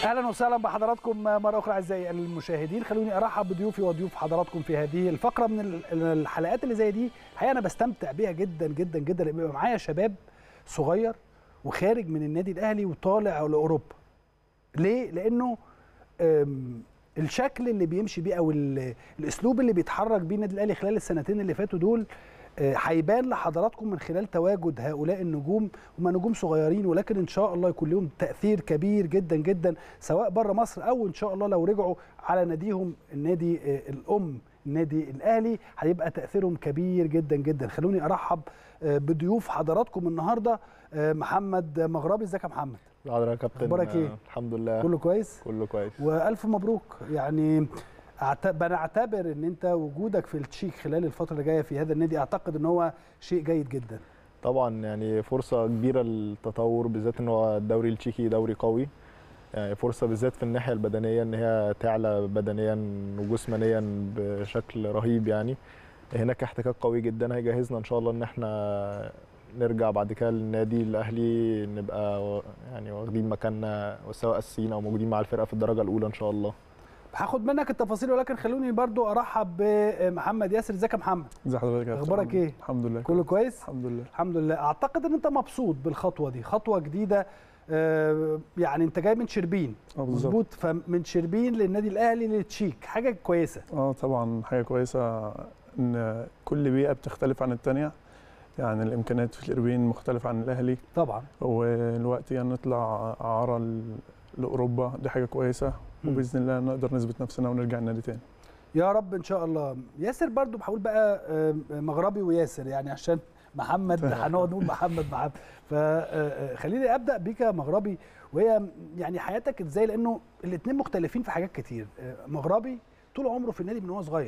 اهلا وسهلا بحضراتكم مره اخرى اعزائي المشاهدين خلوني ارحب بضيوفي وضيوف حضراتكم في هذه الفقره من الحلقات اللي زي دي الحقيقه انا بستمتع بيها جدا جدا جدا لان بيبقى معايا شباب صغير وخارج من النادي الاهلي وطالع لاوروبا ليه لانه الشكل اللي بيمشي بيه او الاسلوب اللي بيتحرك بيه النادي الاهلي خلال السنتين اللي فاتوا دول هيبان لحضراتكم من خلال تواجد هؤلاء النجوم هم نجوم صغيرين ولكن ان شاء الله يكون لهم تاثير كبير جدا جدا سواء بره مصر او ان شاء الله لو رجعوا على ناديهم النادي الام النادي الاهلي هيبقى تاثيرهم كبير جدا جدا خلوني ارحب بضيوف حضراتكم النهارده محمد مغربي ازيك يا محمد حضرتك يا كابتن اخبارك ايه الحمد لله كله كويس كله كويس والف مبروك يعني بنعتبر ان انت وجودك في التشيك خلال الفتره اللي جايه في هذا النادي اعتقد ان هو شيء جيد جدا طبعا يعني فرصه كبيره للتطور بالذات ان هو الدوري التشيكي دوري قوي يعني فرصه بالذات في الناحيه البدنيه ان هي تعلى بدنيا وجسمانيا بشكل رهيب يعني هناك احتكاك قوي جدا هيجهزنا ان شاء الله ان احنا نرجع بعد كده للنادي الاهلي نبقى يعني واخدين مكاننا سواء اساسيين او موجودين مع الفرقه في الدرجه الاولى ان شاء الله هاخد منك التفاصيل ولكن خلوني برضو ارحب بمحمد ياسر ازيك يا محمد ازي حضرتك يا اخبارك ايه الحمد لله كله كويس الحمد لله الحمد لله اعتقد ان انت مبسوط بالخطوه دي خطوه جديده آه يعني انت جاي من شربين مظبوط فمن شربين للنادي الاهلي للتشيك حاجه كويسه اه طبعا حاجه كويسه ان كل بيئه بتختلف عن الثانيه يعني الامكانيات في الاربين مختلفه عن الاهلي طبعا والوقت يعني نطلع اعاره لاوروبا دي حاجه كويسه وباذن الله نقدر نثبت نفسنا ونرجع النادي تاني يا رب ان شاء الله ياسر برضو بحاول بقى مغربي وياسر يعني عشان محمد هنقعد نقول محمد محمد فخليني ابدا بيك يا مغربي وهي يعني حياتك ازاي لانه الاثنين مختلفين في حاجات كتير مغربي طول عمره في النادي من هو صغير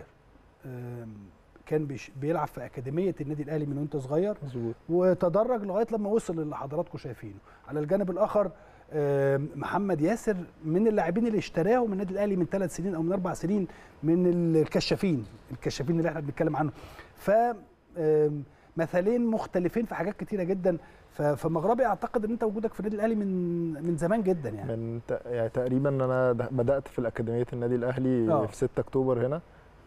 كان بيلعب في اكاديميه النادي الاهلي من وانت صغير مظبوط وتدرج لغايه لما وصل اللي حضراتكم شايفينه على الجانب الاخر محمد ياسر من اللاعبين اللي اشتراهم من النادي الاهلي من ثلاث سنين او من اربع سنين من الكشافين الكشافين اللي احنا بنتكلم عنه ف مثالين مختلفين في حاجات كتيره جدا فمغربي اعتقد ان انت وجودك في النادي الاهلي من من زمان جدا يعني من يعني تقريبا انا بدات في الاكاديميه النادي الاهلي أوه. في 6 اكتوبر هنا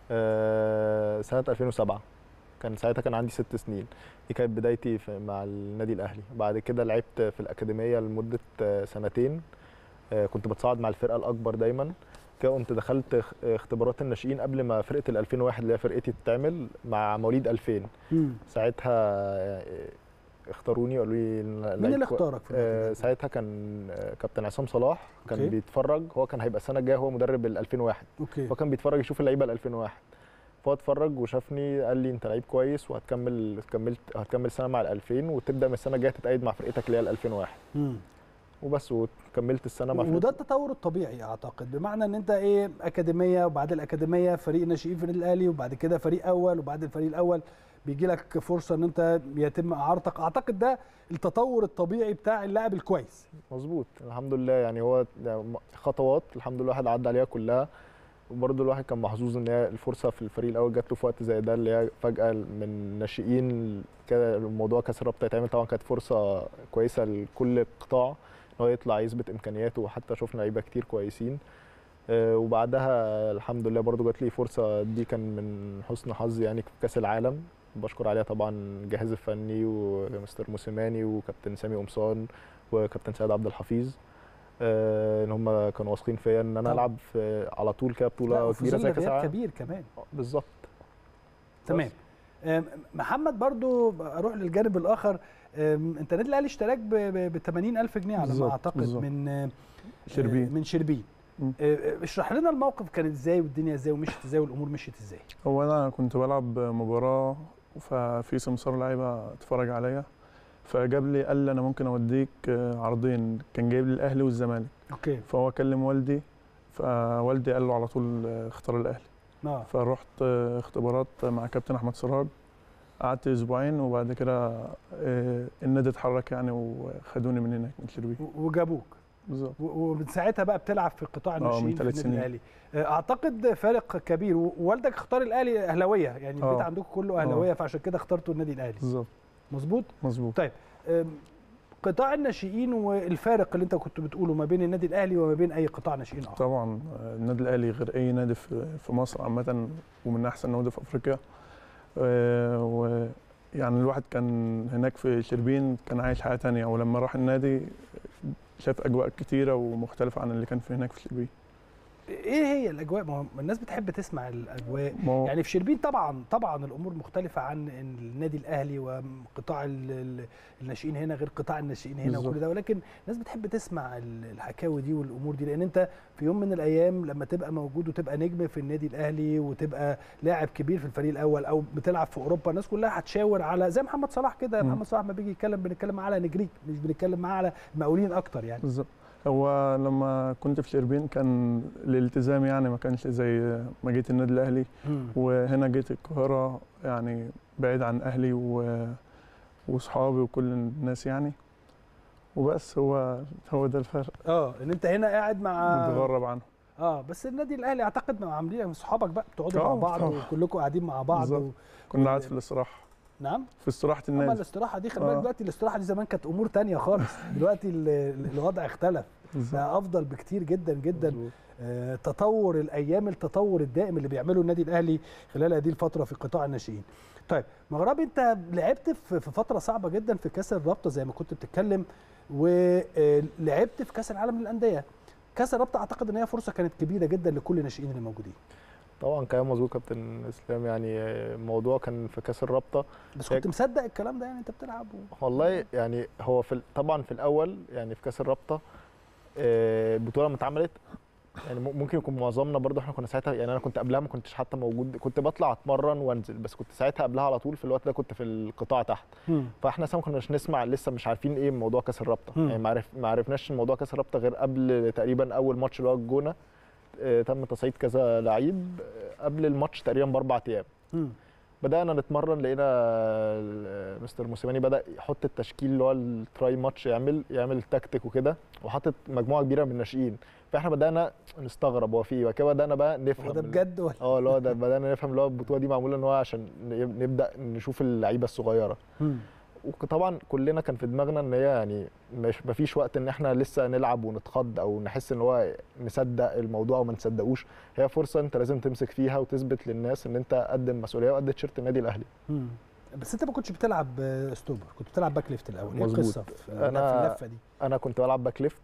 سنه 2007 كان ساعتها كان عندي ست سنين دي كانت بدايتي مع النادي الاهلي بعد كده لعبت في الاكاديميه لمده سنتين كنت بتصعد مع الفرقه الاكبر دايما كده قمت دخلت اختبارات الناشئين قبل ما فرقه ال 2001 اللي هي فرقتي تتعمل مع مواليد 2000 مم. ساعتها اختاروني وقالوا لي مين اللي اختارك في آه ساعتها كان كابتن عصام صلاح كان أوكي. بيتفرج هو كان هيبقى السنه الجايه هو مدرب ال 2001 اوكي فهو كان بيتفرج يشوف اللعيبه ال 2001 فهو اتفرج وشافني قال لي انت لعيب كويس وهتكمل كملت هتكمل سنه مع ال 2000 وتبدا من السنه الجايه تتأيد مع فرقتك اللي هي ال 2001 مم. وبس وكملت السنه مع وده التطور الطبيعي اعتقد بمعنى ان انت ايه اكاديميه وبعد الاكاديميه فريق ناشئين في النادي الاهلي وبعد كده فريق اول وبعد الفريق الاول بيجي لك فرصه ان انت يتم اعارتك اعتقد ده التطور الطبيعي بتاع اللاعب الكويس مظبوط الحمد لله يعني هو خطوات الحمد لله الواحد عدى عليها كلها وبرضه الواحد كان محظوظ ان هي الفرصه في الفريق الاول جات له في وقت زي ده اللي هي فجاه من ناشئين كده الموضوع كاس الرابطه يتعمل طبعا كانت فرصه كويسه لكل قطاع ان هو يطلع يثبت امكانياته وحتى شفنا لعيبه كتير كويسين وبعدها الحمد لله برضه جات لي فرصه دي كان من حسن حظي يعني في كاس العالم بشكر عليها طبعا الجهاز الفني ومستر موسيماني وكابتن سامي قمصان وكابتن سيد عبد الحفيظ ان هم كانوا واثقين فيا ان انا العب في على طول كده بطوله كبيره زي كاس العالم كبير كمان بالظبط تمام محمد برضو اروح للجانب الاخر انت النادي الاهلي اشتراك ب 80000 جنيه على ما اعتقد بالزبط. من شربين من شربين اشرح لنا الموقف كان ازاي والدنيا ازاي ومشيت ازاي والامور مشيت ازاي هو انا كنت بلعب مباراه ففي سمسار لعيبه اتفرج عليا فجاب لي قال لي انا ممكن اوديك عرضين كان جايب لي الاهلي والزمالك اوكي فهو كلم والدي فوالدي قال له على طول اختار الاهلي اه فرحت اختبارات مع كابتن احمد سراج قعدت اسبوعين وبعد كده النادي اتحرك يعني وخدوني من هناك من شربين وجابوك بالظبط ومن ساعتها بقى بتلعب في قطاع الناشئين من في ثلاث النادي الاهلي اعتقد فارق كبير ووالدك اختار الاهلي اهلاويه يعني البيت آه. عندكم كله اهلاويه فعشان كده اخترتوا النادي الاهلي بالظبط مظبوط مظبوط طيب قطاع الناشئين والفارق اللي انت كنت بتقوله ما بين النادي الاهلي وما بين اي قطاع ناشئين اخر طبعا آه، النادي الاهلي غير اي نادي في في مصر عامه ومن احسن نوادي في افريقيا آه، ويعني الواحد كان هناك في شربين كان عايش حياه تانية ولما راح النادي شاف اجواء كتيره ومختلفه عن اللي كان في هناك في شربين ايه هي الاجواء ما هو الناس بتحب تسمع الاجواء ما هو يعني في شربين طبعا طبعا الامور مختلفه عن النادي الاهلي وقطاع ال- ال- الناشئين هنا غير قطاع الناشئين هنا بالظبط. وكل ده ولكن الناس بتحب تسمع ال- الحكاوي دي والامور دي لان انت في يوم من الايام لما تبقى موجود وتبقى نجم في النادي الاهلي وتبقى لاعب كبير في الفريق الاول او بتلعب في اوروبا الناس كلها هتشاور على زي محمد صلاح كده مم. محمد صلاح ما بيجي يتكلم بنتكلم معاه على نجريك مش بنتكلم معاه على المقاولين اكتر يعني بالظبط هو لما كنت في شربين كان الالتزام يعني ما كانش زي ما جيت النادي الاهلي وهنا جيت القاهرة يعني بعيد عن أهلي و... وصحابي وكل الناس يعني وبس هو هو ده الفرق اه ان انت هنا قاعد مع متغرب عنه اه بس النادي الاهلي اعتقد ما عاملين صحابك بقى بتقعدوا مع آه، بعض طبعا. وكلكم قاعدين مع بعض و... بالظبط. كنا قاعد في الاستراحة نعم في استراحة اما النادي الاستراحه دي خلي بالك آه. دلوقتي الاستراحه دي زمان كانت امور تانية خالص دلوقتي ال- ال- الوضع اختلف بالظبط. بقى افضل بكتير جدا جدا مظبوط. آه تطور الايام التطور الدائم اللي بيعمله النادي الاهلي خلال هذه الفتره في قطاع الناشئين طيب مغربي انت لعبت في في فتره صعبه جدا في كاس الرابطه زي ما كنت بتتكلم ولعبت في كاس العالم للانديه كاس الرابطه اعتقد ان هي فرصه كانت كبيره جدا لكل الناشئين اللي موجودين طبعا كلام مظبوط كابتن اسلام يعني الموضوع كان في كاس الرابطه بس كنت مصدق الكلام ده يعني انت بتلعب و... والله يعني هو في ال- طبعا في الاول يعني في كاس الرابطه آه، البطوله لما اتعملت يعني م- ممكن يكون معظمنا برضو احنا كنا ساعتها يعني انا كنت قبلها ما كنتش حتى موجود كنت بطلع اتمرن وانزل بس كنت ساعتها قبلها على طول في الوقت ده كنت في القطاع تحت فاحنا لسه ما كناش نسمع لسه مش عارفين ايه موضوع كاس الرابطه مم. يعني ما عرف ما عرفناش موضوع كاس الرابطه غير قبل تقريبا اول ماتش اللي هو الجونه آه، تم تصعيد كذا لعيب آه، قبل الماتش تقريبا باربع ايام مم. بدانا نتمرن لقينا ال- مستر موسيماني بدا يحط التشكيل اللي هو التراي ماتش يعمل يعمل تكتيك وكده وحاطط مجموعه كبيره من الناشئين فاحنا بدانا نستغرب هو في ايه وبعد كده بدانا بقى نفهم هو ده ال- بجد ولا اه اللي هو ده بدانا نفهم اللي هو البطوله دي معموله ان هو عشان ن- نبدا نشوف اللعيبه الصغيره مم. وطبعا كلنا كان في دماغنا ان هي يعني مش مفيش وقت ان احنا لسه نلعب ونتخض او نحس ان هو نصدق الموضوع او ما نصدقوش هي فرصه انت لازم تمسك فيها وتثبت للناس ان انت قد المسؤوليه وقد تيشيرت النادي الاهلي مم. بس انت ما كنتش بتلعب آه، ستوبر كنت بتلعب باك ليفت الاول ايه مظبوط. القصه في في أنا- اللفه دي انا كنت بلعب باك ليفت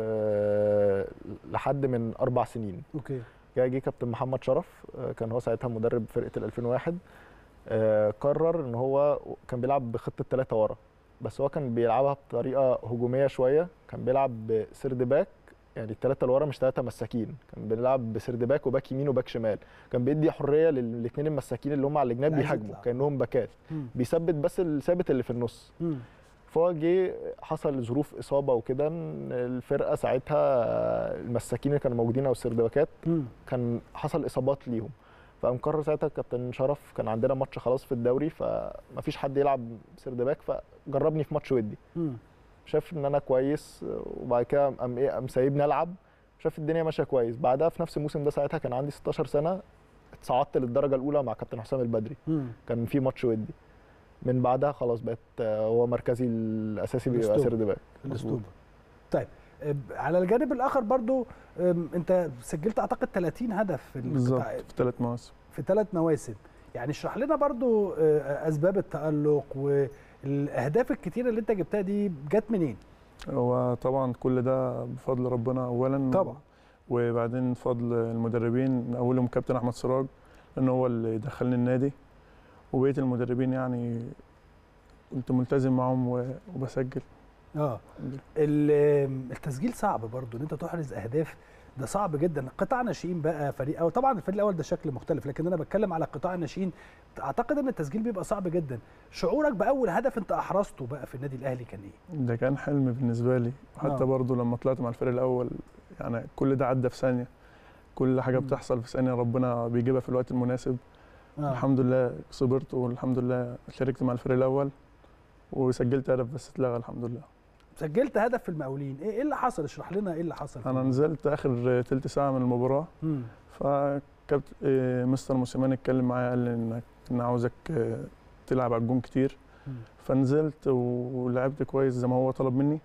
أه لحد من اربع سنين اوكي جه جه كابتن محمد شرف آه، كان هو ساعتها مدرب فرقه ال 2001 آه، قرر ان هو كان بيلعب بخطه ثلاثه ورا بس هو كان بيلعبها بطريقه هجوميه شويه كان بيلعب بسرد باك يعني الثلاثه اللي ورا مش ثلاثه مساكين كان بيلعب بسرد باك وباك يمين وباك شمال كان بيدي حريه للاثنين المساكين اللي هم على الجناب اللي عايز بيهاجموا يطلع. كانهم باكات مم. بيثبت بس الثابت اللي في النص مم. فهو جه حصل ظروف اصابه وكده إن الفرقه ساعتها المساكين اللي كانوا موجودين او السردباكات مم. كان حصل اصابات ليهم فقام قرر ساعتها كابتن شرف كان عندنا ماتش خلاص في الدوري فمفيش حد يلعب سردباك فجربني في ماتش ودي مم. شاف ان انا كويس وبعد كده قام ايه قام سايبني العب شاف الدنيا ماشيه كويس بعدها في نفس الموسم ده ساعتها كان عندي 16 سنه اتصعدت للدرجه الاولى مع كابتن حسام البدري مم. كان في ماتش ودي من بعدها خلاص بقت آه، هو مركزي الاساسي بيبقى الأسطورة. سرد باك الاسطوبه طيب آه، على الجانب الاخر برضو آم، انت سجلت اعتقد 30 هدف في بالظبط القطاع في ثلاث مواسم في ثلاث مواسم يعني اشرح لنا برضو آه، اسباب التالق والاهداف الكتيره اللي انت جبتها دي جت منين هو طبعا كل ده بفضل ربنا اولا طبعا. وبعدين فضل المدربين من اولهم كابتن احمد سراج لان هو اللي دخلني النادي وبقيه المدربين يعني كنت ملتزم معاهم و- وبسجل اه ال- التسجيل صعب برضو ان انت تحرز اهداف ده صعب جدا قطاع ناشئين بقى فريق او طبعا الفريق الاول ده شكل مختلف لكن انا بتكلم على قطاع الناشئين اعتقد ان التسجيل بيبقى صعب جدا شعورك باول هدف انت احرزته بقى في النادي الاهلي كان ايه ده كان حلم بالنسبه لي وحتى آه. برضو لما طلعت مع الفريق الاول يعني كل ده عدى في ثانيه كل حاجه مم. بتحصل في ثانيه ربنا بيجيبها في الوقت المناسب آه. الحمد لله صبرت والحمد لله شاركت مع الفريق الاول وسجلت هدف بس اتلغى الحمد لله سجلت هدف في المقاولين ايه إيه اللي حصل اشرح لنا ايه اللي حصل في انا الموضوع؟ نزلت اخر تلت ساعه من المباراه مم. فكابت إيه، مستر موسيماني اتكلم معايا قال لي انك انا عاوزك آه، تلعب على الجون كتير مم. فنزلت ولعبت كويس زي ما هو طلب مني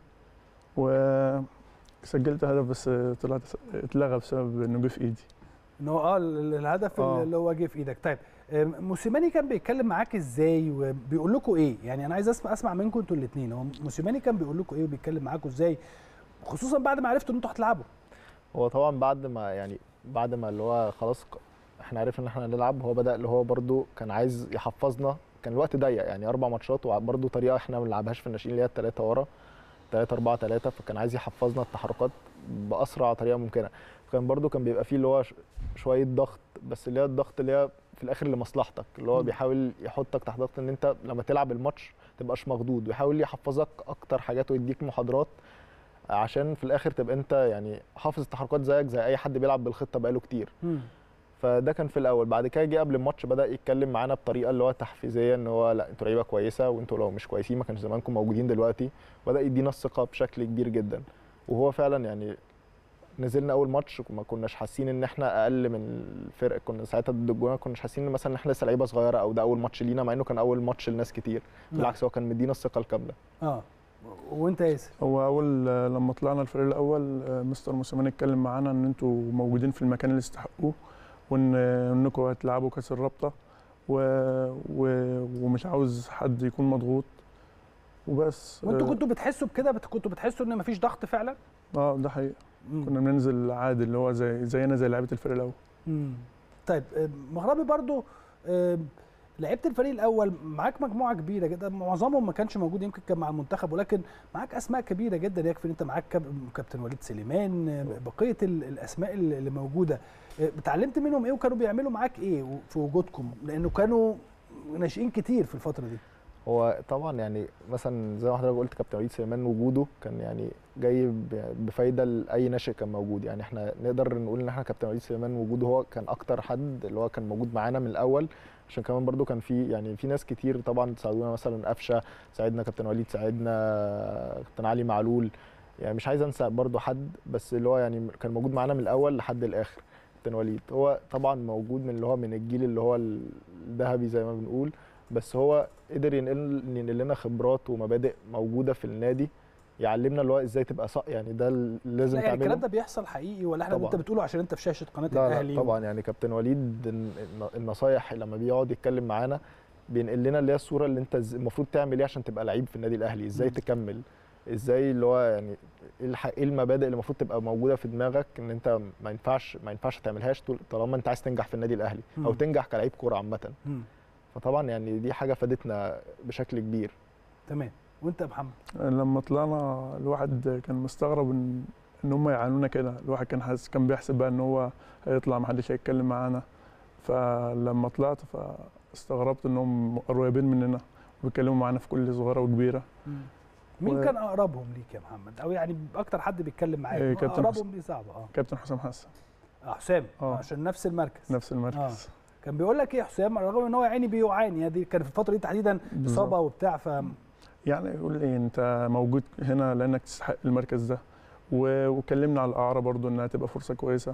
وسجلت هدف بس طلعت اتلغى بسبب انه جه في ايدي ان هو اه ال- الهدف آه. اللي هو جه في ايدك طيب آه، موسيماني كان بيتكلم معاك ازاي وبيقول لكم ايه يعني انا عايز اسمع اسمع منكم انتوا الاثنين هو موسيماني كان بيقول لكم ايه وبيتكلم معاكم ازاي خصوصا بعد ما عرفتوا ان انتوا هتلعبوا هو طبعا بعد ما يعني بعد ما اللي هو خلاص ق- احنا عرفنا ان احنا هنلعب هو بدا اللي هو برده كان عايز يحفظنا كان الوقت ضيق يعني اربع ماتشات وبرده طريقه احنا ما بنلعبهاش في الناشئين اللي هي الثلاثه ورا 3 4 3 فكان عايز يحفظنا التحركات باسرع طريقه ممكنه كان برده كان بيبقى فيه اللي هو ش- شويه ضغط بس اللي هي الضغط اللي هي في الاخر لمصلحتك اللي هو مم. بيحاول يحطك تحت ضغط ان انت لما تلعب الماتش تبقاش مخضوض ويحاول يحفظك اكتر حاجات ويديك محاضرات عشان في الاخر تبقى انت يعني حافظ التحركات زيك زي اي حد بيلعب بالخطه بقاله كتير مم. فده كان في الاول بعد كده جه قبل الماتش بدا يتكلم معانا بطريقه اللي هو تحفيزيه ان هو لا انتوا لعيبه كويسه وانتوا لو مش كويسين ما كانش زمانكم موجودين دلوقتي بدا يدينا الثقه بشكل كبير جدا وهو فعلا يعني نزلنا اول ماتش ما كناش حاسين ان احنا اقل من الفرق كنا ساعتها ضد الجونه كناش حاسين ان مثلا ان احنا لسه لعيبه صغيره او ده اول ماتش لينا مع انه كان اول ماتش لناس كتير نعم. بالعكس هو كان مدينا الثقه الكامله اه وانت يا ياسر هو اول لما طلعنا الفريق الاول مستر موسيماني اتكلم معانا ان انتوا موجودين في المكان اللي تستحقوه وان انكم هتلعبوا كاس الرابطه و... و... ومش عاوز حد يكون مضغوط وبس وانتوا كنتوا بتحسوا بكده بت- كنتوا بتحسوا ان مفيش ضغط فعلا اه ده حقيقي مم. كنا بننزل عادي اللي هو زي زينا زي لعيبه الفريق الاول مم. طيب آه، مغربي برضو آه، لعبت الفريق الاول معاك مجموعه كبيره جدا معظمهم ما كانش موجود يمكن كان مع المنتخب ولكن معاك اسماء كبيره جدا يكفي ان انت معاك كاب- كابتن وليد سليمان آه، بقيه ال- الاسماء اللي اللي موجوده آه، اتعلمت منهم ايه وكانوا بيعملوا معاك ايه في وجودكم لانه كانوا ناشئين كتير في الفتره دي هو طبعا يعني مثلا زي ما حضرتك قلت كابتن وليد سليمان وجوده كان يعني جاي ب- بفايده لاي ناشئ كان موجود يعني احنا نقدر نقول ان احنا كابتن وليد سليمان وجوده هو كان اكتر حد اللي هو كان موجود معانا من الاول عشان كمان برضو كان في يعني في ناس كتير طبعا ساعدونا مثلا قفشه ساعدنا كابتن وليد ساعدنا كابتن علي معلول يعني مش عايز انسى برضو حد بس اللي هو يعني كان موجود معانا من الاول لحد الاخر كابتن وليد هو طبعا موجود من اللي هو من الجيل اللي هو الذهبي زي ما بنقول بس هو قدر ينقل ينقل لنا خبرات ومبادئ موجوده في النادي يعلمنا اللي هو ازاي تبقى صح يعني ده اللي لازم لا يعني تعمله الكلام ده بيحصل حقيقي ولا احنا طبعاً. انت بتقوله عشان انت في شاشه قناه لا الاهلي لا طبعا يعني كابتن وليد الن- الن- النصايح لما بيقعد يتكلم معانا بينقل لنا اللي هي الصوره اللي انت إز- المفروض تعمل ايه عشان تبقى لعيب في النادي الاهلي ازاي مم. تكمل ازاي اللي هو يعني ايه الح- ايه المبادئ اللي المفروض تبقى موجوده في دماغك ان انت ما ينفعش ما ينفعش تعملهاش طول- طالما انت عايز تنجح في النادي الاهلي او مم. تنجح كلاعب كوره عامه مم. فطبعا يعني دي حاجه فادتنا بشكل كبير تمام وانت يا محمد لما طلعنا الواحد كان مستغرب ان ان هم يعانونا كده الواحد كان حاسس كان بيحسب بقى ان هو هيطلع محدش هيتكلم معانا فلما طلعت فاستغربت انهم قريبين مننا وبيتكلموا معانا في كل صغيره وكبيره مين و- كان اقربهم ليك يا محمد او يعني اكتر حد بيتكلم معاك إيه، كابتن اقربهم دي صعبه اه كابتن حسام حسن اه حسام آه. عشان نفس المركز نفس المركز كان بيقول لك ايه يا حسام رغم ان هو يا عيني بيعاني هذه كان في الفتره دي تحديدا بالظبط. اصابه وبتاع ف يعني يقول لي انت موجود هنا لانك تستحق المركز ده و- وكلمنا على الاعاره برضو انها تبقى فرصه كويسه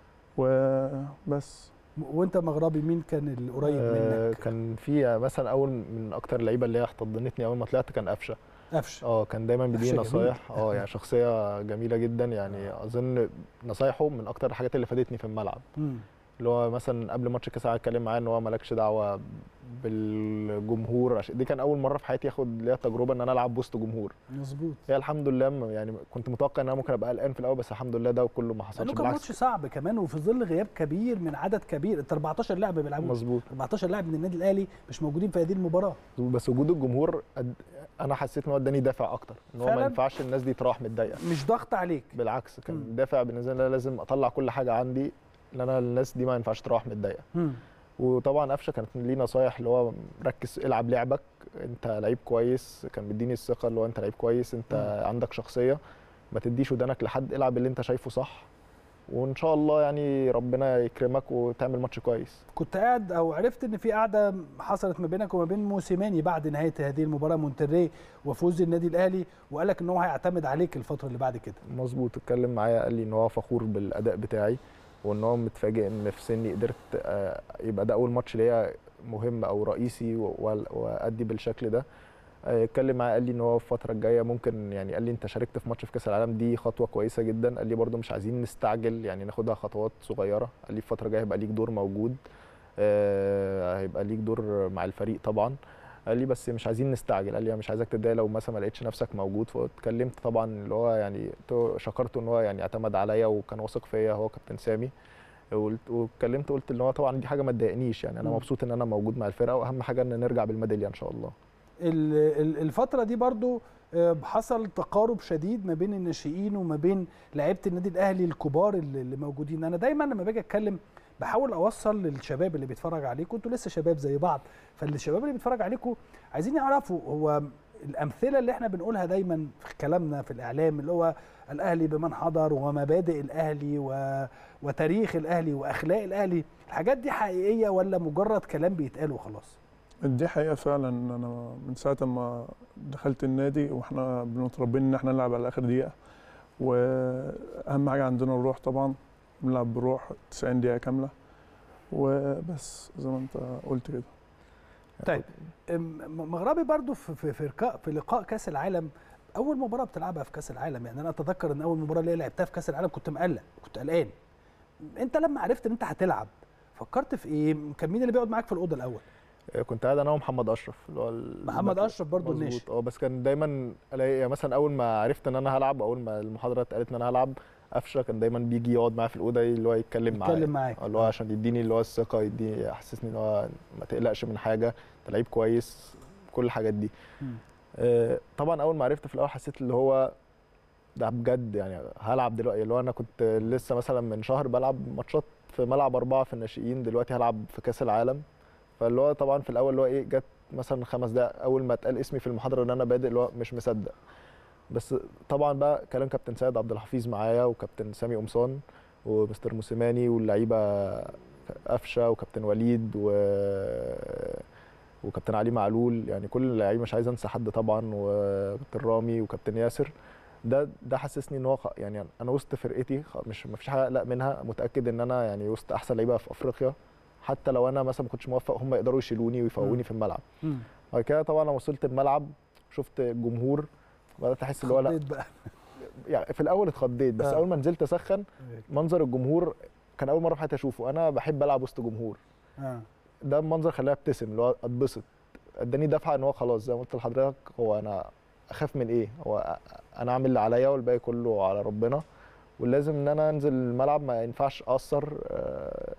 وبس وانت مغربي مين كان القريب آه، منك كان في مثلا اول من اكتر اللعيبه اللي هي احتضنتني اول ما طلعت كان قفشه قفشه اه كان دايما قفشة بيديني جميل. نصايح اه يعني شخصيه جميله جدا يعني اظن نصايحه من اكتر الحاجات اللي فادتني في الملعب مم. اللي هو مثلا قبل ماتش كاس العالم اتكلم معاه ان هو مالكش دعوه بالجمهور عشان دي كان اول مره في حياتي اخد ليها تجربه ان انا العب وسط جمهور مظبوط هي الحمد لله م- يعني كنت متوقع ان انا ممكن ابقى قلقان في الاول بس الحمد لله ده كله ما حصلش لانه كان ماتش بالعكس صعب كمان وفي ظل غياب كبير من عدد كبير انت 14 لاعب بيلعبوا مظبوط 14 لاعب من النادي الاهلي مش موجودين في هذه المباراه بس وجود الجمهور قد انا حسيت ان هو اداني دافع اكتر ان هو ما فعلاً؟ ينفعش الناس دي تروح متضايقه مش ضغط عليك بالعكس كان مم. دافع بالنسبه لي لازم اطلع كل حاجه عندي ان انا الناس دي ما ينفعش تروح متضايقه مم. وطبعا قفشه كانت ليه نصايح اللي هو ركز العب لعبك انت لعيب كويس كان مديني الثقه اللي هو انت لعيب كويس انت عندك شخصيه ما تديش ودانك لحد العب اللي انت شايفه صح وان شاء الله يعني ربنا يكرمك وتعمل ماتش كويس كنت قاعد او عرفت ان في قعده حصلت ما بينك وما بين موسيماني بعد نهايه هذه المباراه مونتري وفوز النادي الاهلي وقال لك ان هو هيعتمد عليك الفتره اللي بعد كده مظبوط اتكلم معايا قال لي ان هو فخور بالاداء بتاعي وان هو متفاجئ ان في سني قدرت آه، يبقى ده اول ماتش ليا مهم او رئيسي و- و- وادي بالشكل ده آه، اتكلم معاه قال لي ان هو في الفتره الجايه ممكن يعني قال لي انت شاركت في ماتش في كاس العالم دي خطوه كويسه جدا قال لي برده مش عايزين نستعجل يعني ناخدها خطوات صغيره قال لي الفتره الجايه هيبقى ليك دور موجود آه، هيبقى ليك دور مع الفريق طبعا قال لي بس مش عايزين نستعجل قال لي أنا مش عايزك تتضايق لو مثلا ما لقيتش نفسك موجود فاتكلمت طبعا اللي هو يعني تو- شكرته ان هو يعني اعتمد عليا وكان واثق فيا هو كابتن سامي وقلت واتكلمت قلت ان هو طبعا دي حاجه ما تضايقنيش يعني انا مم. مبسوط ان انا موجود مع الفرقه واهم حاجه ان نرجع بالميداليه ان شاء الله ال- ال- الفترة دي برضو آه، حصل تقارب شديد ما بين الناشئين وما بين لعيبة النادي الأهلي الكبار اللي اللي موجودين أنا دايما لما باجي أتكلم بحاول أوصل للشباب اللي بيتفرج عليكم أنتوا لسه شباب زي بعض فالشباب اللي بيتفرج عليكم عايزين يعرفوا هو الأمثلة اللي احنا بنقولها دايما في كلامنا في الإعلام اللي هو الأهلي بمن حضر ومبادئ الأهلي و... وتاريخ الأهلي وأخلاق الأهلي الحاجات دي حقيقية ولا مجرد كلام بيتقال وخلاص؟ دي حقيقة فعلا أنا من ساعة ما دخلت النادي وإحنا بنتربين إن إحنا نلعب على آخر دقيقة وأهم حاجة عندنا الروح طبعا بنلعب بروح 90 دقيقة كاملة وبس زي ما أنت قلت كده طيب م- مغربي برضو في في في, لقاء في لقاء كاس العالم اول مباراه بتلعبها في كاس العالم يعني انا اتذكر ان اول مباراه اللي لعبتها في كاس العالم كنت مقلق كنت قلقان انت لما عرفت ان انت هتلعب فكرت في ايه كان مين اللي بيقعد معاك في الاوضه الاول آه، كنت قاعد انا ومحمد اشرف اللي هو ال- محمد الباك- اشرف برضو مظبوط. الناشئ اه بس كان دايما الاقي يعني مثلا اول ما عرفت ان انا هلعب اول ما المحاضره اتقالت ان انا هلعب قفشه كان دايما بيجي يقعد معايا في الاوضه اللي هو يتكلم معايا يتكلم معاك اه، اللي هو عشان يديني اللي هو الثقه يديني يحسسني ان هو ما تقلقش من حاجه انت لعيب كويس كل الحاجات دي مم. آه، طبعا اول ما عرفت في الاول حسيت اللي هو ده بجد يعني هلعب دلوقتي اللي هو انا كنت لسه مثلا من شهر بلعب ماتشات في ملعب اربعه في الناشئين دلوقتي هلعب في كاس العالم فاللي هو طبعا في الاول اللي هو ايه جت مثلا خمس دقايق اول ما اتقال اسمي في المحاضره ان انا بادئ اللي هو مش مصدق بس طبعا بقى كلام كابتن سيد عبد الحفيظ معايا وكابتن سامي قمصان ومستر موسيماني واللعيبه قفشه وكابتن وليد و وكابتن علي معلول يعني كل اللعيبه مش عايز انسى حد طبعا وكابتن رامي وكابتن ياسر ده ده حسسني ان هو خ- يعني انا وسط فرقتي خ- مش ما فيش حاجه اقلق منها متاكد ان انا يعني وسط احسن لعيبه في افريقيا حتى لو انا مثلا ما كنتش موفق هم يقدروا يشيلوني ويفوقوني في الملعب مم. بعد كده طبعا لما وصلت الملعب شفت الجمهور بدات احس اللي هو لا خضيت بقى يعني في الاول اتخضيت بس آه. اول ما نزلت اسخن منظر الجمهور كان اول مره في حياتي اشوفه انا بحب العب وسط جمهور اه ده منظر خلاني ابتسم اللي هو اتبسط اداني دفعه ان هو خلاص زي ما قلت لحضرتك هو انا اخاف من ايه هو انا اعمل اللي عليا والباقي كله على ربنا ولازم ان انا انزل الملعب ما ينفعش اقصر آه،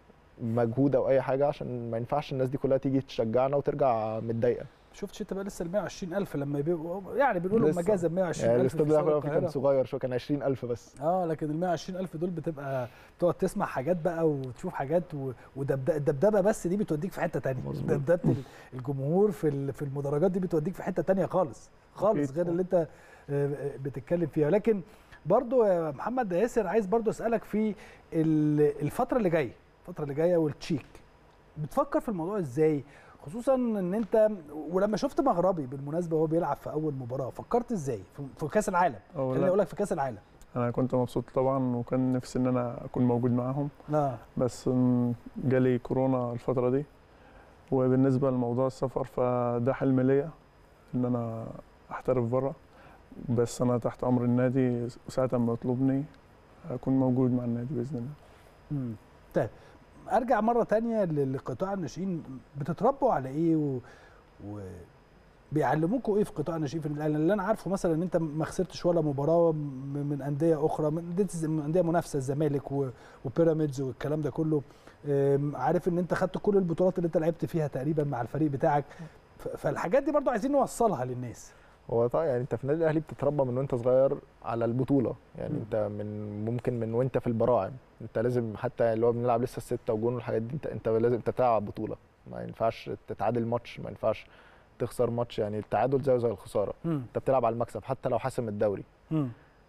مجهود او اي حاجه عشان ما ينفعش الناس دي كلها تيجي تشجعنا وترجع متضايقه شفتش انت بقى لسه ال 120000 لما بيبقوا يعني بيقولوا لسه. مجازا يعني 120000 الاستاد في ده استاد كان القاهره صغير شويه كان 20000 بس اه لكن ال 120000 دول بتبقى تقعد تسمع حاجات بقى وتشوف حاجات و- ودبد- الدبدبه بس دي بتوديك في حته تانية مظبوط. دبدبه ال- الجمهور في ال- في المدرجات دي بتوديك في حته تانية خالص خالص أكيد غير طبعا. اللي انت آه، بتتكلم فيها لكن برضو يا محمد ياسر عايز برضو اسالك في ال- الفتره اللي جايه الفتره اللي جايه والتشيك بتفكر في الموضوع ازاي خصوصا ان انت ولما شفت مغربي بالمناسبه وهو بيلعب في اول مباراه فكرت ازاي في- في كاس العالم أو خليني لا اقول لك في كاس العالم أنا كنت مبسوط طبعا وكان نفسي إن أنا أكون موجود معاهم اه بس م، جالي كورونا الفترة دي وبالنسبة لموضوع السفر فده حلم ليا إن أنا أحترف بره بس أنا تحت أمر النادي وساعة ما يطلبني أكون موجود مع النادي بإذن الله مم. طيب ارجع مره تانية ل- لقطاع الناشئين بتتربوا على ايه و... و... بيعلموكوا ايه في قطاع الناشئين في النادي الأهلي؟ اللي انا عارفه مثلا ان انت ما خسرتش ولا مباراه م- من انديه اخرى من أندية- من انديه منافسه الزمالك و... وبيراميدز والكلام ده كله أم، عارف ان انت خدت كل البطولات اللي انت لعبت فيها تقريبا مع الفريق بتاعك ف... فالحاجات دي برضو عايزين نوصلها للناس هو طبعا يعني انت في النادي الاهلي بتتربى من وانت صغير على البطوله يعني مم. انت من ممكن من وانت في البراعم انت لازم حتى اللي هو بنلعب لسه السته وجون والحاجات دي انت انت لازم انت تلعب بطوله ما ينفعش تتعادل ماتش ما ينفعش تخسر ماتش يعني التعادل زيه زي الخساره مم. انت بتلعب على المكسب حتى لو حاسم الدوري مم.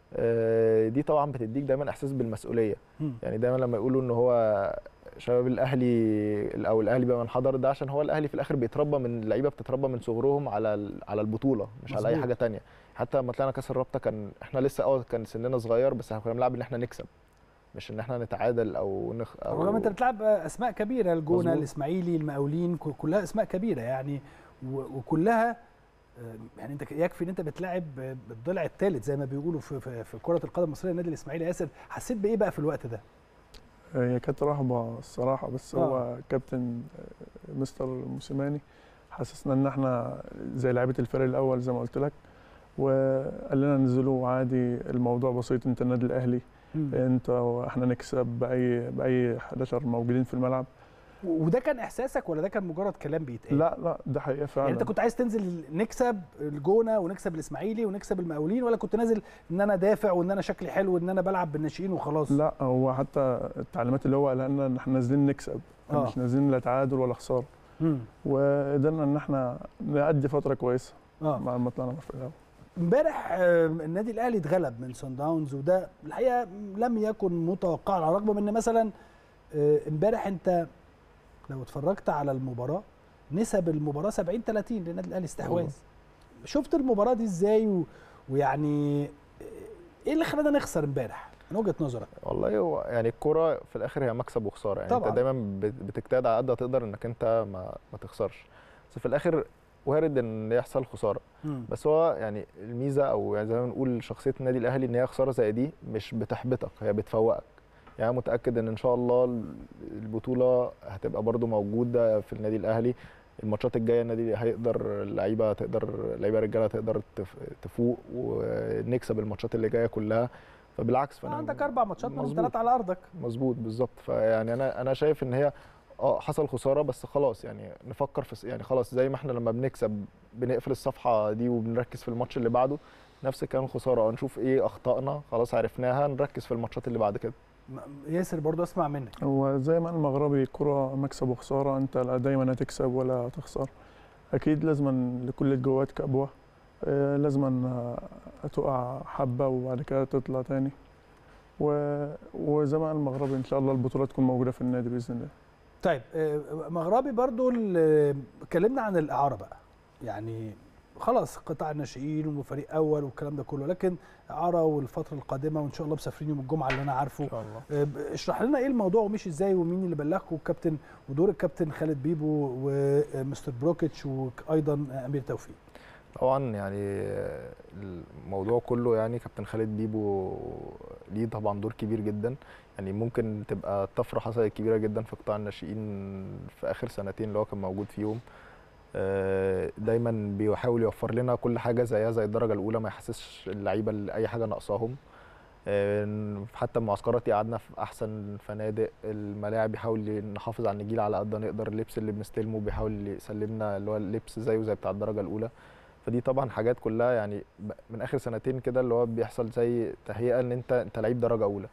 آه، دي طبعا بتديك دايما احساس بالمسؤوليه مم. يعني دايما لما يقولوا ان هو شباب الاهلي او الاهلي بقى من حضر ده عشان هو الاهلي في الاخر بيتربى من اللعيبه بتتربى من صغرهم على ال- على البطوله مش على اي مظبوط. حاجه تانية حتى لما طلعنا كاس الرابطه كان احنا لسه اه كان سننا صغير بس احنا كنا بنلعب ان احنا نكسب مش ان احنا نتعادل او نخ أو رغم انت بتلعب اسماء كبيره الجونه مظبوط. الاسماعيلي المقاولين ك- كلها اسماء كبيره يعني و- وكلها آه، يعني انت يكفي ان انت بتلاعب بالضلع الثالث زي ما بيقولوا في في, في كره القدم المصريه النادي الاسماعيلي ياسر حسيت بايه بقى في الوقت ده؟ هي كانت رهبه الصراحه بس آه. هو كابتن آه، مستر موسيماني حسسنا ان احنا زي لعيبه الفريق الاول زي ما قلت لك وقال لنا انزلوا عادي الموضوع بسيط انت النادي الاهلي انت واحنا نكسب باي باي 11 موجودين في الملعب وده كان احساسك ولا ده كان مجرد كلام بيتقال؟ لا لا ده حقيقه فعلا يعني انت كنت عايز تنزل نكسب الجونه ونكسب الاسماعيلي ونكسب المقاولين ولا كنت نازل ان انا دافع وان انا شكلي حلو وان انا بلعب بالناشئين وخلاص؟ لا هو حتى التعليمات اللي هو قالها لنا ان احنا نازلين نكسب آه. مش نازلين لا تعادل ولا خساره مم. وقدرنا ان احنا نأدي فتره كويسه اه مع ما طلعنا من الفريق الاول امبارح آه، النادي الاهلي اتغلب من سان داونز وده الحقيقه لم يكن متوقعا على الرغم من ان مثلا آه، امبارح انت لو اتفرجت على المباراه نسب المباراه 70 30 للنادي الاهلي استحواذ والله. شفت المباراه دي ازاي و... ويعني آه، ايه اللي خلانا نخسر امبارح من وجهه نظرك والله هو يعني الكوره في الاخر هي مكسب وخساره يعني طبعاً. انت دايما بت- بتجتهد على قد ما تقدر انك انت ما, ما تخسرش بس في الاخر وارد ان يحصل خساره بس هو يعني الميزه او يعني زي ما بنقول شخصيه النادي الاهلي ان هي خساره زي دي مش بتحبطك هي بتفوقك يعني أنا متاكد ان ان شاء الله البطوله هتبقى برضو موجوده في النادي الاهلي الماتشات الجايه النادي هيقدر اللعيبه تقدر اللعيبه الرجاله تقدر تف- تفوق ونكسب الماتشات اللي جايه كلها فبالعكس فانا عندك اربع ماتشات من مظبوط. ثلاثه على ارضك مظبوط بالظبط فيعني انا انا شايف ان هي اه حصل خساره بس خلاص يعني نفكر في يعني خلاص زي ما احنا لما بنكسب بنقفل الصفحه دي وبنركز في الماتش اللي بعده نفس الكلام خساره اه نشوف ايه اخطائنا خلاص عرفناها نركز في الماتشات اللي بعد كده م- ياسر برضو اسمع منك هو زي ما المغربي كرة مكسب وخسارة انت لا دايما هتكسب ولا هتخسر اكيد لازما لكل الجوات كبوة آه، لازما هتقع حبة وبعد كده تطلع تاني و... وزي ما المغربي ان شاء الله البطولة تكون موجودة في النادي بإذن الله طيب آه، مغربي برضو ال- اتكلمنا عن الاعاره بقى يعني خلاص قطاع الناشئين وفريق اول والكلام ده كله لكن اعاره والفتره القادمه وان شاء الله مسافرين يوم الجمعه اللي انا عارفه ان شاء الله آه، ب- اشرح لنا ايه الموضوع ومشي ازاي ومين اللي بلغكم والكابتن ودور الكابتن خالد بيبو ومستر بروكيتش وايضا امير توفيق طبعا يعني الموضوع كله يعني كابتن خالد بيبو ليه طبعا دور كبير جدا يعني ممكن تبقى طفره حصلت كبيره جدا في قطاع الناشئين في اخر سنتين اللي هو كان موجود فيهم آه، دايما بيحاول يوفر لنا كل حاجه زيها زي الدرجه الاولى ما يحسسش اللعيبه اللي اي حاجه ناقصاهم آه، حتى المعسكرات قعدنا في احسن فنادق الملاعب بيحاول نحافظ على النجيل على قد ما نقدر اللبس اللي بنستلمه بيحاول يسلمنا اللي هو اللبس زيه زي بتاع الدرجه الاولى فدي طبعا حاجات كلها يعني ب- من اخر سنتين كده اللي هو بيحصل زي تهيئه ان انت انت لعيب درجه اولى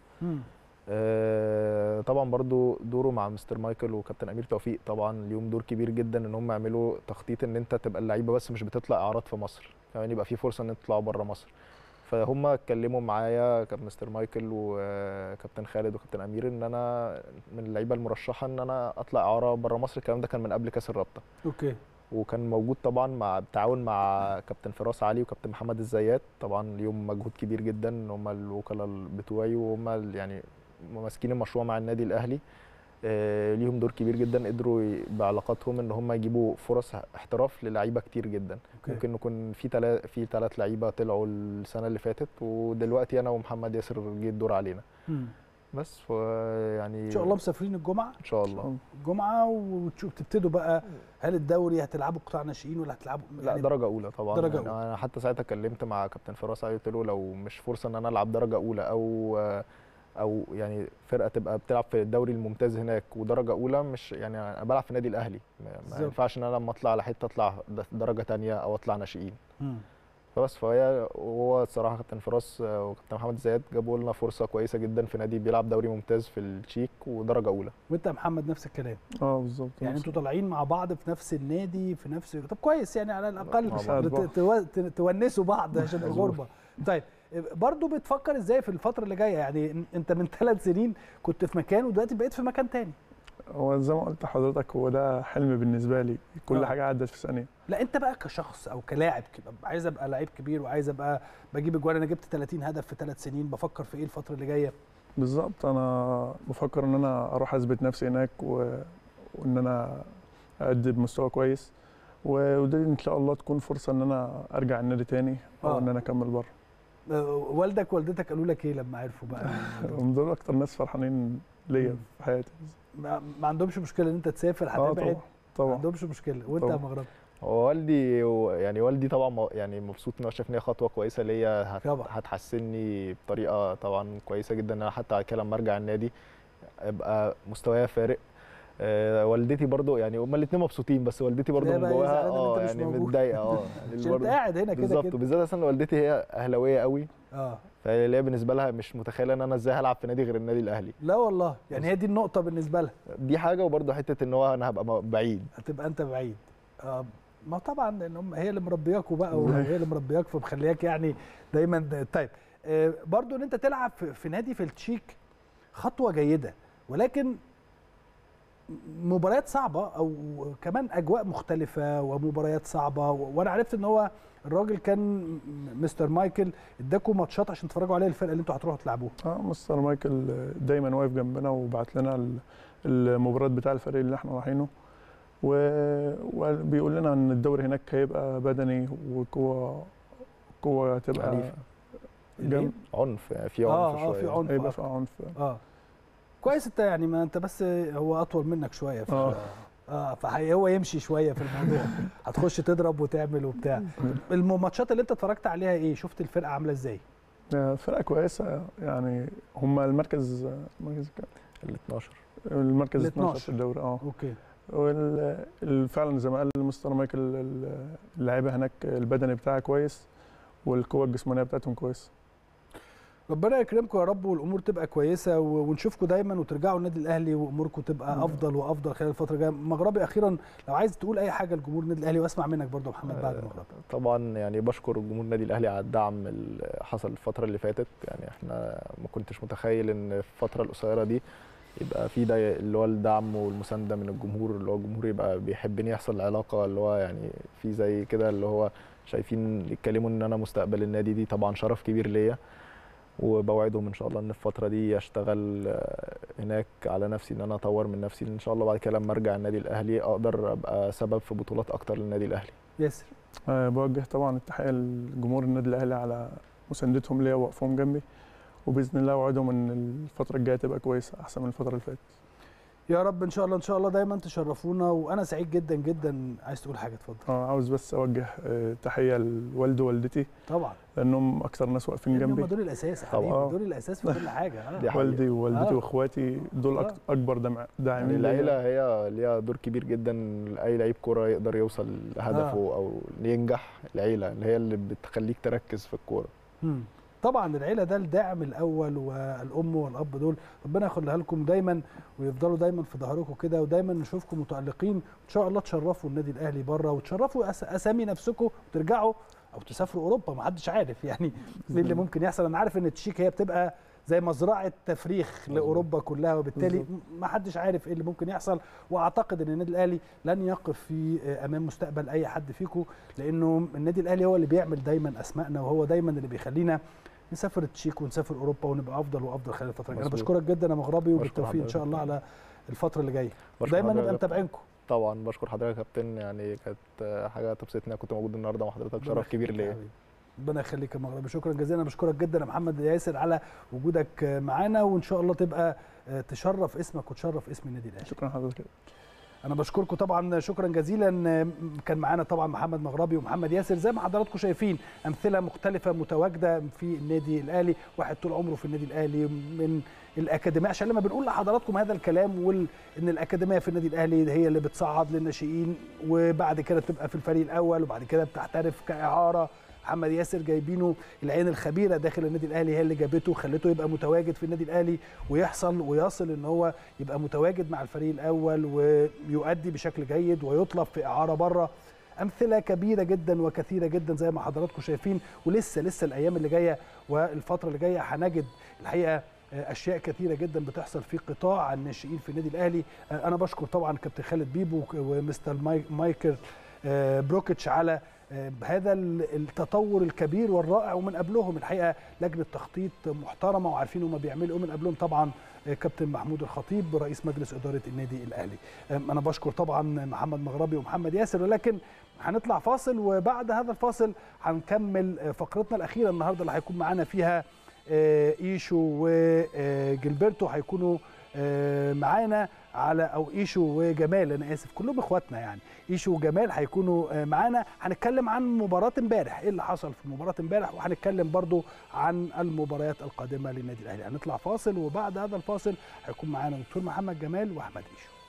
آه، طبعا برضو دوره مع مستر مايكل وكابتن امير توفيق طبعا ليهم دور كبير جدا ان هم يعملوا تخطيط ان انت تبقى اللعيبه بس مش بتطلع اعارات في مصر كمان يبقى في فرصه ان انت تطلعوا بره مصر فهم اتكلموا معايا كابتن مستر مايكل وكابتن خالد وكابتن امير ان انا من اللعيبه المرشحه ان انا اطلع اعاره بره مصر الكلام ده كان من قبل كاس الرابطه اوكي وكان موجود طبعا مع بالتعاون مع كابتن فراس علي وكابتن محمد الزيات طبعا ليهم مجهود كبير جدا ان هم الوكلاء بتوعي وهم ال- يعني ماسكين المشروع مع النادي الاهلي آه، ليهم دور كبير جدا قدروا ي- بعلاقاتهم ان هم يجيبوا فرص احتراف للعيبه كتير جدا اوكي ممكن نكون في تلا في ثلاث لعيبه طلعوا السنه اللي فاتت ودلوقتي انا ومحمد ياسر جه الدور علينا مم. بس ف يعني ان شاء الله مسافرين الجمعه ان شاء الله الجمعه وتشوف تبتدوا بقى هل الدوري هتلعبوا قطاع ناشئين ولا هتلعبوا لا درجة أولى طبعا درجة يعني أولى. أنا حتى ساعتها كلمت مع كابتن فراس علي قلت له لو مش فرصة إن أنا ألعب درجة أولى أو أو يعني فرقة تبقى بتلعب في الدوري الممتاز هناك ودرجة أولى مش يعني أنا بلعب في النادي الأهلي ما- ما بالظبط. ينفعش إن أنا لما أطلع على حتة أطلع د- درجة تانية أو أطلع ناشئين مم. فبس فهي هو الصراحة كابتن فراس وكابتن محمد زياد جابوا لنا فرصة كويسة جدا في نادي بيلعب دوري ممتاز في التشيك ودرجة أولى وانت يا محمد نفس الكلام اه بالظبط يعني انتوا طالعين مع بعض في نفس النادي في نفس طب كويس يعني على الاقل مع بعض. بت- تو- ت- تونسوا بعض عشان مظبوط. الغربه طيب برضو بتفكر ازاي في الفتره اللي جايه يعني انت من ثلاث سنين كنت في مكان ودلوقتي بقيت في مكان تاني هو زي ما قلت لحضرتك هو ده حلم بالنسبة لي كل آه. حاجة عدت في ثانية لا انت بقى كشخص او كلاعب كده عايز ابقى لعيب كبير وعايز ابقى بجيب اجوان انا جبت 30 هدف في ثلاث سنين بفكر في ايه الفتره اللي جايه بالظبط انا بفكر ان انا اروح اثبت نفسي هناك و... وان انا ادي بمستوى كويس و- ودي ان شاء الله تكون فرصه ان انا ارجع النادي تاني او آه. ان انا اكمل بره آه، والدك والدتك قالوا لك ايه لما عرفوا بقى الموضوع؟ هم دول اكتر ناس فرحانين ليا مم. في حياتي ما ما عندهمش مشكله ان انت تسافر اه هتبعد طبعا ما طبعا عندهمش مشكله وانت يا طبعا. مغرب هو والدي يعني والدي طبعا م- يعني مبسوط ان هو شايف ان هي خطوه كويسه ليا هت- طبعا. هتحسني بطريقه طبعا كويسه جدا ان انا حتى بعد كده لما ارجع النادي ابقى مستوايا فارق آه والدتي برضو يعني هما الاثنين مبسوطين بس والدتي برضو لا من بقى هي جواها زعلانة إن اه أنت مش يعني موجود. متضايقه اه يعني عشان انت برضو- قاعد هنا كده بالظبط كده وبالذات اصلا والدتي هي اهلاويه قوي اه فهي بالنسبه لها مش متخيله ان انا ازاي هلعب في نادي غير النادي الاهلي لا والله يعني هي دي النقطه بالنسبه لها دي حاجه وبرضو حته ان هو انا هبقى م- بعيد هتبقى انت بعيد آه ما طبعا لان هم هي اللي مربياكوا بقى بالظبط. وهي اللي مربياك فمخلياك يعني دايما طيب آه برضو ان انت تلعب في, في نادي في التشيك خطوه جيده ولكن مباريات صعبه او كمان اجواء مختلفه ومباريات صعبه و- وانا عرفت ان هو الراجل كان م- مستر مايكل اداكم ماتشات عشان تتفرجوا عليها الفرقه اللي انتوا هتروحوا تلعبوها اه مستر مايكل دايما واقف جنبنا وبعت لنا ال- المباريات بتاع الفريق اللي احنا رايحينه و- وبيقول لنا ان الدوري هناك هيبقى بدني وقوه قوه هتبقى عنيفة. جنب عنف يعني في عنف اه اه شويه في عنف هيبقى آه. في عنف اه كويس انت يعني ما انت بس هو اطول منك شويه ف... آه. اه فهو يمشي شويه في الموضوع هتخش تضرب وتعمل وبتاع الماتشات اللي انت اتفرجت عليها ايه شفت الفرقه عامله ازاي فرقه كويسه يعني هم المركز المركز كام؟ ال 12 المركز ال 12 12. في الدوري اه اوكي وفعلا زي ما قال مستر مايكل ال- اللعيبه هناك البدني بتاعها كويس والقوه الجسمانيه بتاعتهم كويسه ربنا يكرمكم يا رب والامور تبقى كويسه و- ونشوفكم دايما وترجعوا النادي الاهلي واموركم تبقى نعم. افضل وافضل خلال الفتره الجايه مغربي اخيرا لو عايز تقول اي حاجه لجمهور النادي الاهلي واسمع منك برضه يا محمد بعد آه، مغربي طبعا يعني بشكر جمهور النادي الاهلي على الدعم اللي حصل الفتره اللي فاتت يعني احنا ما كنتش متخيل ان في الفتره القصيره دي يبقى في ده اللي هو الدعم والمسانده من الجمهور اللي هو الجمهور يبقى بيحبني يحصل علاقه اللي هو يعني في زي كده اللي هو شايفين يتكلموا ان انا مستقبل النادي دي طبعا شرف كبير ليا وبوعدهم ان شاء الله ان الفتره دي اشتغل آه، هناك على نفسي ان انا اطور من نفسي ان شاء الله بعد كده لما ارجع النادي الاهلي اقدر ابقى سبب في بطولات اكتر للنادي الاهلي ياسر أه بوجه طبعا التحيه لجمهور النادي الاهلي على مساندتهم ليا ووقفهم جنبي وباذن الله اوعدهم ان الفتره الجايه تبقى كويسه احسن من الفتره اللي فاتت يا رب ان شاء الله ان شاء الله دايما تشرفونا وانا سعيد جدا جدا عايز تقول حاجه اتفضل اه عاوز بس اوجه آه، تحيه لوالدي ووالدتي طبعا لانهم اكثر ناس واقفين لأن هم جنبي دول الاساس يا طبعا. حبيبي آه. دول الاساس في كل حاجه آه. دي حقيقة. والدي ووالدتي آه. واخواتي دول آه. أك- اكبر دمع- يعني داعمين ليا. العيله هي ليها دور كبير جدا اي لعيب كوره يقدر يوصل لهدفه او ينجح العيله اللي هي اللي بتخليك تركز في الكوره مم. طبعا العيله ده الداعم الاول والام والاب دول ربنا يخليها لكم دايما ويفضلوا دايما في ظهركم كده ودايما نشوفكم متالقين ان شاء الله تشرفوا النادي الاهلي بره وتشرفوا أس- اسامي نفسكم وترجعوا او تسافروا اوروبا ما حدش عارف يعني ايه اللي ممكن يحصل انا عارف ان التشيك هي بتبقى زي مزرعه تفريخ مظبوط. لاوروبا كلها وبالتالي بالظبط. ما حدش عارف ايه اللي ممكن يحصل واعتقد ان النادي الاهلي لن يقف في امام مستقبل اي حد فيكم لانه النادي الاهلي هو اللي بيعمل دايما اسمائنا وهو دايما اللي بيخلينا نسافر التشيك ونسافر اوروبا ونبقى افضل وافضل خلال الفتره الجايه انا مظبوط. بشكرك جدا يا مغربي بشكر وبالتوفيق ان شاء الله حضرتك. على الفتره اللي جايه بشكر دايما حضرتك نبقى يا كابتن. متابعينكم طبعا بشكر حضرتك يا كابتن يعني كانت حاجه تبسطني انا كنت موجود النهارده مع حضرتك ربنا شرف كبير يخليك يا ليا حبيبي. ربنا يخليك يا مغربي شكرا جزيلا أنا بشكرك جدا يا محمد ياسر على وجودك معانا وان شاء الله تبقى تشرف اسمك وتشرف اسم النادي الاهلي شكرا حضرتك انا بشكركم طبعا شكرا جزيلا كان معانا طبعا محمد مغربي ومحمد ياسر زي ما حضراتكم شايفين امثله مختلفه متواجده في النادي الاهلي واحد طول عمره في النادي الاهلي من الاكاديميه عشان لما بنقول لحضراتكم هذا الكلام وال... ان الاكاديميه في النادي الاهلي هي اللي بتصعد للناشئين وبعد كده تبقى في الفريق الاول وبعد كده بتحترف كاعاره محمد ياسر جايبينه العين الخبيره داخل النادي الاهلي هي اللي جابته خلته يبقى متواجد في النادي الاهلي ويحصل ويصل ان هو يبقى متواجد مع الفريق الاول ويؤدي بشكل جيد ويطلب في اعاره بره امثله كبيره جدا وكثيره جدا زي ما حضراتكم شايفين ولسه لسه الايام اللي جايه والفتره اللي جايه هنجد الحقيقه اشياء كثيره جدا بتحصل في قطاع الناشئين في النادي الاهلي انا بشكر طبعا كابتن خالد بيبو ومستر مايكل بروكيتش على بهذا التطور الكبير والرائع ومن قبلهم الحقيقه لجنه تخطيط محترمه وعارفين هم بيعملوا ايه من قبلهم طبعا كابتن محمود الخطيب رئيس مجلس اداره النادي الاهلي انا بشكر طبعا محمد مغربي ومحمد ياسر ولكن هنطلع فاصل وبعد هذا الفاصل هنكمل فقرتنا الاخيره النهارده اللي هيكون معانا فيها آه، ايشو وجilberto هيكونوا آه، معانا على او ايشو وجمال انا اسف كلهم اخواتنا يعني ايشو وجمال هيكونوا آه، معانا هنتكلم عن مباراه امبارح ايه اللي حصل في مباراه امبارح وهنتكلم برضو عن المباريات القادمه للنادي الاهلي هنطلع فاصل وبعد هذا الفاصل هيكون معانا دكتور محمد جمال واحمد ايشو